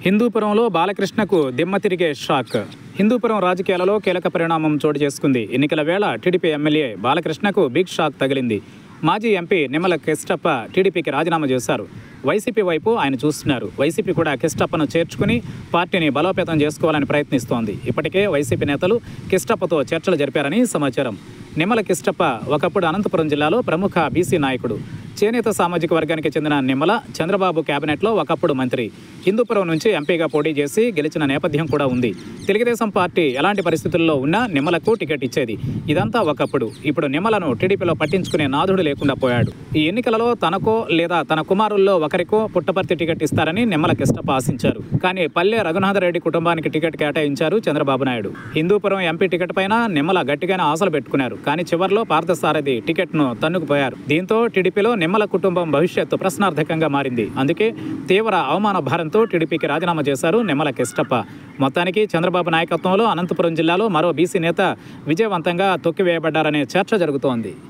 హిందూపురంలో బాలకృష్ణకు దిమ్మ తిరిగే షాక్ హిందూపురం రాజకీయాలలో కీలక పరిణామం చోటు చేసుకుంది ఎన్నికల వేళ టీడీపీ ఎమ్మెల్యే బాలకృష్ణకు బిగ్ షాక్ తగిలింది మాజీ ఎంపీ నిమ్మల కిష్టప్ప టీడీపీకి రాజీనామా చేశారు వైసీపీ వైపు ఆయన చూస్తున్నారు వైసీపీ కూడా కిష్టప్పను చేర్చుకుని పార్టీని బలోపేతం చేసుకోవాలని ప్రయత్నిస్తోంది ఇప్పటికే వైసీపీ నేతలు కిష్టప్పతో చర్చలు జరిపారని సమాచారం నిమ్మల కిష్టప్ప ఒకప్పుడు అనంతపురం జిల్లాలో ప్రముఖ బీసీ నాయకుడు చేనేత సామాజిక వర్గానికి చెందిన నిమ్మల చంద్రబాబు కేబినెట్లో ఒకప్పుడు మంత్రి హిందూపురం నుంచి ఎంపీగా పోటీ చేసి గెలిచిన నేపథ్యం కూడా ఉంది తెలుగుదేశం పార్టీ ఎలాంటి పరిస్థితుల్లో ఉన్నా నిమ్మలకు టికెట్ ఇచ్చేది ఇదంతా ఒకప్పుడు ఇప్పుడు నిమ్మలను టీడీపీలో పట్టించుకునే నాథుడు లేకుండా పోయాడు ఈ ఎన్నికలలో తనకో లేదా తన కుమారుల్లో ఒకరికో పుట్టపర్తి టికెట్ ఇస్తారని నిమ్మల కిష్టప్ప ఆశించారు కానీ పల్లె రఘునాథరెడ్డి కుటుంబానికి టికెట్ కేటాయించారు చంద్రబాబు నాయుడు హిందూపురం ఎంపీ టికెట్ పైన నిమ్మల గట్టిగానే ఆశలు పెట్టుకున్నారు కానీ చివర్లో పార్థసారథి టికెట్ను తన్నుకుపోయారు దీంతో టీడీపీలో నిమ్మల కుటుంబం భవిష్యత్తు ప్రశ్నార్థకంగా మారింది అందుకే తీవ్ర అవమాన భారంతో టీడీపీకి రాజీనామా చేశారు నిమ్మల కిష్టప్ప మొత్తానికి చంద్రబాబు నాయకత్వంలో అనంతపురం జిల్లాలో మరో బీసీ నేత విజయవంతంగా తొక్కివేయబడ్డారనే చర్చ జరుగుతోంది